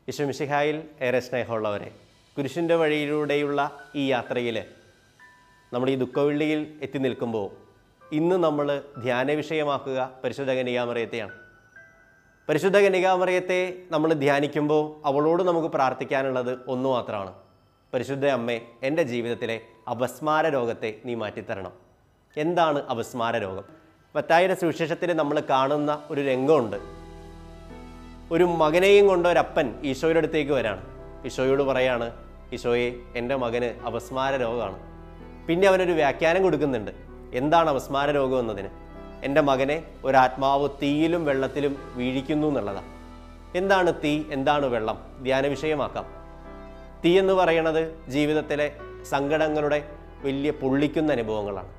വിശ്വമിശിഹായിൽ ഏറെ സ്നേഹമുള്ളവരെ കുരിശിൻ്റെ വഴിയിലൂടെയുള്ള ഈ യാത്രയിൽ നമ്മൾ ഈ ദുഃഖവെള്ളിയിൽ എത്തി നിൽക്കുമ്പോൾ ഇന്ന് നമ്മൾ ധ്യാന വിഷയമാക്കുക പരിശുദ്ധ കനികാമറിയത്തെയാണ് പരിശുദ്ധ കനികാമറിയത്തെ നമ്മൾ ധ്യാനിക്കുമ്പോൾ അവളോട് നമുക്ക് പ്രാർത്ഥിക്കാനുള്ളത് ഒന്ന് മാത്രമാണ് പരിശുദ്ധ അമ്മേ എൻ്റെ ജീവിതത്തിലെ അപസ്മാര രോഗത്തെ നീ മാറ്റിത്തരണം എന്താണ് അപസ്മാര രോഗം മത്തായിയുടെ സുവിശേഷത്തിൽ നമ്മൾ കാണുന്ന ഒരു രംഗമുണ്ട് ഒരു മകനെയും കൊണ്ട് ഒരപ്പൻ ഈശോയുടെ അടുത്തേക്ക് വരാണ് ഈശോയോട് പറയാണ് ഈശോയെ എൻ്റെ മകന് അപസ്മാര രോഗമാണ് പിന്നെ അവനൊരു വ്യാഖ്യാനം കൊടുക്കുന്നുണ്ട് എന്താണ് അപസ്മാര രോഗം എന്നതിന് എൻ്റെ മകനെ ഒരാത്മാവ് തീയിലും വെള്ളത്തിലും വീഴിക്കുന്നു എന്നുള്ളതാണ് എന്താണ് തീ എന്താണ് വെള്ളം ധ്യാന വിഷയമാക്കാം തീ എന്ന് പറയുന്നത് ജീവിതത്തിലെ സങ്കടങ്ങളുടെ വലിയ പൊള്ളിക്കുന്ന അനുഭവങ്ങളാണ്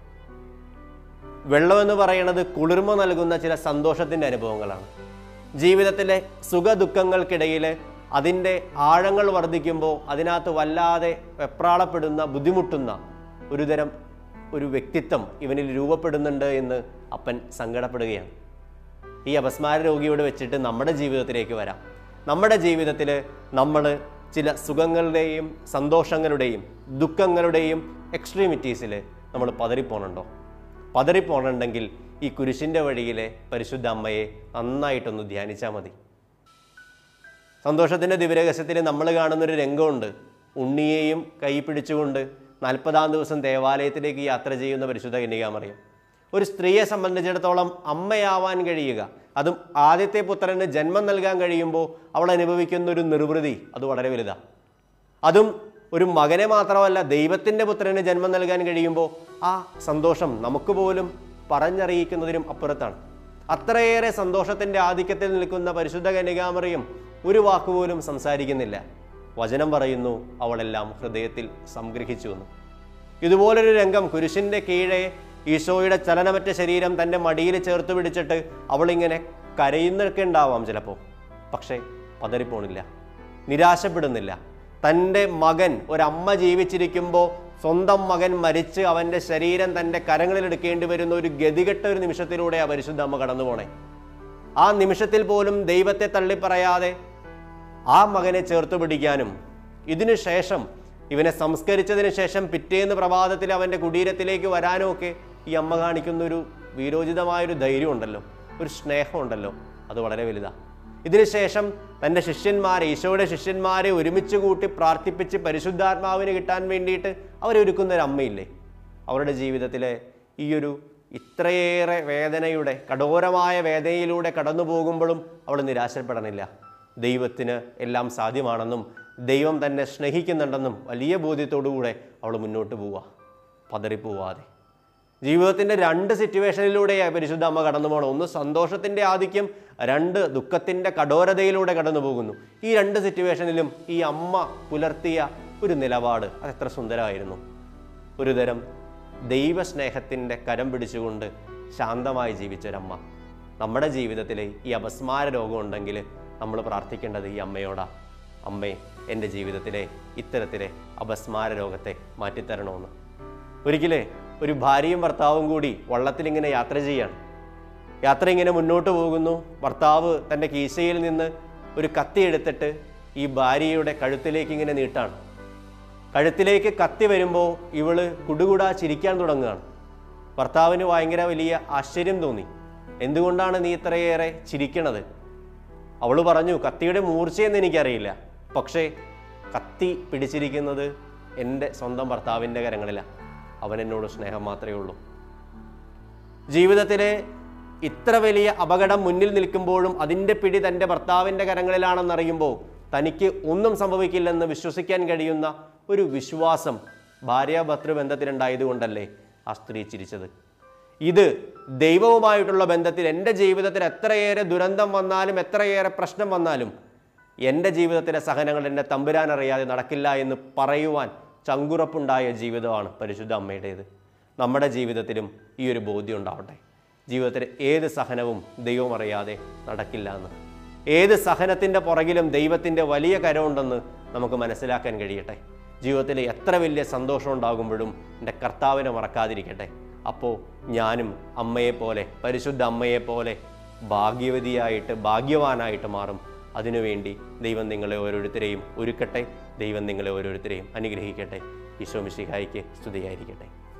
വെള്ളം എന്ന് പറയുന്നത് കുളിർമ നൽകുന്ന ചില സന്തോഷത്തിൻ്റെ അനുഭവങ്ങളാണ് ജീവിതത്തിലെ സുഖ ദുഃഖങ്ങൾക്കിടയിൽ അതിൻ്റെ ആഴങ്ങൾ വർദ്ധിക്കുമ്പോൾ അതിനകത്ത് വല്ലാതെ വെപ്രാളപ്പെടുന്ന ബുദ്ധിമുട്ടുന്ന ഒരുതരം ഒരു വ്യക്തിത്വം ഇവനിൽ രൂപപ്പെടുന്നുണ്ട് എന്ന് അപ്പൻ സങ്കടപ്പെടുകയാണ് ഈ അപസ്മാര രോഗിയോട് വെച്ചിട്ട് നമ്മുടെ ജീവിതത്തിലേക്ക് വരാം നമ്മുടെ ജീവിതത്തിൽ നമ്മൾ ചില സുഖങ്ങളുടെയും സന്തോഷങ്ങളുടെയും ദുഃഖങ്ങളുടെയും എക്സ്ട്രീമിറ്റീസിൽ നമ്മൾ പതറിപ്പോണുണ്ടോ പതറിപ്പോണുണ്ടെങ്കിൽ ഈ കുരിശിൻ്റെ വഴിയിലെ പരിശുദ്ധ അമ്മയെ നന്നായിട്ടൊന്ന് ധ്യാനിച്ചാൽ മതി സന്തോഷത്തിൻ്റെ ദിവരഹസ്യത്തിൽ നമ്മൾ കാണുന്നൊരു രംഗമുണ്ട് ഉണ്ണിയെയും കൈ പിടിച്ചുകൊണ്ട് നാൽപ്പതാം ദിവസം ദേവാലയത്തിലേക്ക് യാത്ര ചെയ്യുന്ന പരിശുദ്ധ കന്യകാമറിയം ഒരു സ്ത്രീയെ സംബന്ധിച്ചിടത്തോളം അമ്മയാവാൻ കഴിയുക അതും ആദ്യത്തെ പുത്രന് ജന്മം നൽകാൻ കഴിയുമ്പോൾ അവൾ അനുഭവിക്കുന്ന ഒരു നിർവൃതി അത് വളരെ വലുതാണ് അതും ഒരു മകനെ മാത്രമല്ല ദൈവത്തിൻ്റെ പുത്രന് ജന്മം നൽകാൻ കഴിയുമ്പോൾ ആ സന്തോഷം നമുക്ക് പോലും പറഞ്ഞറിയിക്കുന്നതിനും അപ്പുറത്താണ് അത്രയേറെ സന്തോഷത്തിൻ്റെ ആധിക്യത്തിൽ നിൽക്കുന്ന പരിശുദ്ധ കന്യകാമറിയും ഒരു വാക്കുപോലും സംസാരിക്കുന്നില്ല വചനം പറയുന്നു അവളെല്ലാം ഹൃദയത്തിൽ സംഗ്രഹിച്ചു എന്ന് ഇതുപോലൊരു രംഗം കുരിശിൻ്റെ കീഴെ ഈശോയുടെ ചലനമറ്റ ശരീരം തൻ്റെ മടിയിൽ ചേർത്ത് പിടിച്ചിട്ട് അവളിങ്ങനെ കരയുന്നൊക്കെ ഉണ്ടാവാം ചിലപ്പോൾ പക്ഷേ പതറിപ്പോണില്ല നിരാശപ്പെടുന്നില്ല തൻ്റെ മകൻ ഒരമ്മ ജീവിച്ചിരിക്കുമ്പോൾ സ്വന്തം മകൻ മരിച്ച് അവൻ്റെ ശരീരം തൻ്റെ കരങ്ങളിൽ എടുക്കേണ്ടി വരുന്ന ഒരു ഗതികെട്ട ഒരു നിമിഷത്തിലൂടെ ആ പരിശുദ്ധ അമ്മ കടന്നു പോണേ ആ നിമിഷത്തിൽ പോലും ദൈവത്തെ തള്ളിപ്പറയാതെ ആ മകനെ ചേർത്ത് പിടിക്കാനും ഇതിനു ശേഷം ഇവനെ സംസ്കരിച്ചതിന് ശേഷം പിറ്റേന്ന് പ്രഭാതത്തിൽ അവൻ്റെ കുടീരത്തിലേക്ക് വരാനും ഒക്കെ ഈ അമ്മ കാണിക്കുന്ന ഒരു വീരോചിതമായൊരു ധൈര്യമുണ്ടല്ലോ ഒരു സ്നേഹമുണ്ടല്ലോ അത് വളരെ വലുതാണ് ഇതിനുശേഷം തൻ്റെ ശിഷ്യന്മാരെ ഈശോയുടെ ശിഷ്യന്മാരെ ഒരുമിച്ച് കൂട്ടി പ്രാർത്ഥിപ്പിച്ച് പരിശുദ്ധാത്മാവിന് കിട്ടാൻ വേണ്ടിയിട്ട് അവരൊരുക്കുന്ന ഒരു അമ്മയില്ലേ അവരുടെ ജീവിതത്തിലെ ഈ ഒരു ഇത്രയേറെ വേദനയുടെ കഠോരമായ വേദനയിലൂടെ കടന്നു പോകുമ്പോഴും അവൾ നിരാശപ്പെടണില്ല ദൈവത്തിന് എല്ലാം സാധ്യമാണെന്നും ദൈവം തന്നെ സ്നേഹിക്കുന്നുണ്ടെന്നും വലിയ ബോധ്യത്തോടുകൂടെ അവൾ മുന്നോട്ട് പോവുക പതറിപ്പോവാതെ ജീവിതത്തിൻ്റെ രണ്ട് സിറ്റുവേഷനിലൂടെയാണ് പരിശുദ്ധ അമ്മ കടന്നു പോകണം ഒന്ന് സന്തോഷത്തിൻ്റെ ആധിക്യം രണ്ട് ദുഃഖത്തിൻ്റെ കഠോരതയിലൂടെ കടന്നു പോകുന്നു ഈ രണ്ട് സിറ്റുവേഷനിലും ഈ അമ്മ പുലർത്തിയ ഒരു നിലപാട് അതെത്ര സുന്ദരമായിരുന്നു ഒരു തരം ദൈവസ്നേഹത്തിൻ്റെ കരം പിടിച്ചുകൊണ്ട് ശാന്തമായി ജീവിച്ചൊരമ്മ നമ്മുടെ ജീവിതത്തിൽ ഈ അപസ്മാര രോഗം ഉണ്ടെങ്കിൽ നമ്മൾ പ്രാർത്ഥിക്കേണ്ടത് ഈ അമ്മയോടാ അമ്മേ എൻ്റെ ജീവിതത്തിലെ ഇത്തരത്തിലെ അപസ്മാര രോഗത്തെ മാറ്റിത്തരണമെന്ന് ഒരിക്കലേ ഒരു ഭാര്യയും ഭർത്താവും കൂടി വള്ളത്തിലിങ്ങനെ യാത്ര ചെയ്യാണ് യാത്ര ഇങ്ങനെ മുന്നോട്ട് പോകുന്നു ഭർത്താവ് തൻ്റെ കീശയിൽ നിന്ന് ഒരു കത്തി എടുത്തിട്ട് ഈ ഭാര്യയുടെ കഴുത്തിലേക്ക് ഇങ്ങനെ നീട്ടാണ് കഴുത്തിലേക്ക് കത്തി വരുമ്പോൾ ഇവള് കുടുകുടാ ചിരിക്കാൻ തുടങ്ങുകയാണ് ഭർത്താവിന് ഭയങ്കര വലിയ ആശ്ചര്യം തോന്നി എന്തുകൊണ്ടാണ് നീ ഇത്രയേറെ ചിരിക്കണത് അവൾ പറഞ്ഞു കത്തിയുടെ മൂർച്ചയെന്ന് എനിക്കറിയില്ല പക്ഷേ കത്തി പിടിച്ചിരിക്കുന്നത് എൻ്റെ സ്വന്തം ഭർത്താവിൻ്റെ കരങ്ങളിലാണ് അവൻ എന്നോട് സ്നേഹം മാത്രമേ ഉള്ളൂ ജീവിതത്തിലെ ഇത്ര വലിയ അപകടം മുന്നിൽ നിൽക്കുമ്പോഴും അതിൻ്റെ പിടി തൻ്റെ ഭർത്താവിൻ്റെ കരങ്ങളിലാണെന്നറിയുമ്പോൾ തനിക്ക് ഒന്നും സംഭവിക്കില്ലെന്ന് വിശ്വസിക്കാൻ കഴിയുന്ന ഒരു വിശ്വാസം ഭാര്യാഭർത്തൃ ബന്ധത്തിലുണ്ടായതുകൊണ്ടല്ലേ ആ സ്ത്രീ ചിരിച്ചത് ഇത് ദൈവവുമായിട്ടുള്ള ബന്ധത്തിൽ എൻ്റെ ജീവിതത്തിൽ എത്രയേറെ ദുരന്തം വന്നാലും എത്രയേറെ പ്രശ്നം വന്നാലും എൻ്റെ ജീവിതത്തിലെ സഹനങ്ങൾ എൻ്റെ തമ്പുരാൻ അറിയാതെ നടക്കില്ല എന്ന് പറയുവാൻ ചങ്കുറപ്പുണ്ടായ ജീവിതമാണ് പരിശുദ്ധ അമ്മയുടേത് നമ്മുടെ ജീവിതത്തിലും ഈ ഒരു ബോധ്യം ഉണ്ടാവട്ടെ ജീവിതത്തിലെ ഏത് സഹനവും ദൈവം അറിയാതെ നടക്കില്ല എന്ന് ഏത് സഹനത്തിൻ്റെ പുറകിലും ദൈവത്തിൻ്റെ വലിയ കരമുണ്ടെന്ന് നമുക്ക് മനസ്സിലാക്കാൻ കഴിയട്ടെ ജീവിതത്തിൽ എത്ര വലിയ സന്തോഷം ഉണ്ടാകുമ്പോഴും എൻ്റെ കർത്താവിനെ മറക്കാതിരിക്കട്ടെ അപ്പോൾ ഞാനും അമ്മയെപ്പോലെ പരിശുദ്ധ അമ്മയെപ്പോലെ ഭാഗ്യവതിയായിട്ട് ഭാഗ്യവാനായിട്ട് മാറും അതിനുവേണ്ടി ദൈവം നിങ്ങളെ ഓരോരുത്തരെയും ഒരുക്കട്ടെ ദൈവം നിങ്ങളെ ഓരോരുത്തരെയും അനുഗ്രഹിക്കട്ടെ ഈശോ മിശിഹായിക്ക് സ്തുതിയായിരിക്കട്ടെ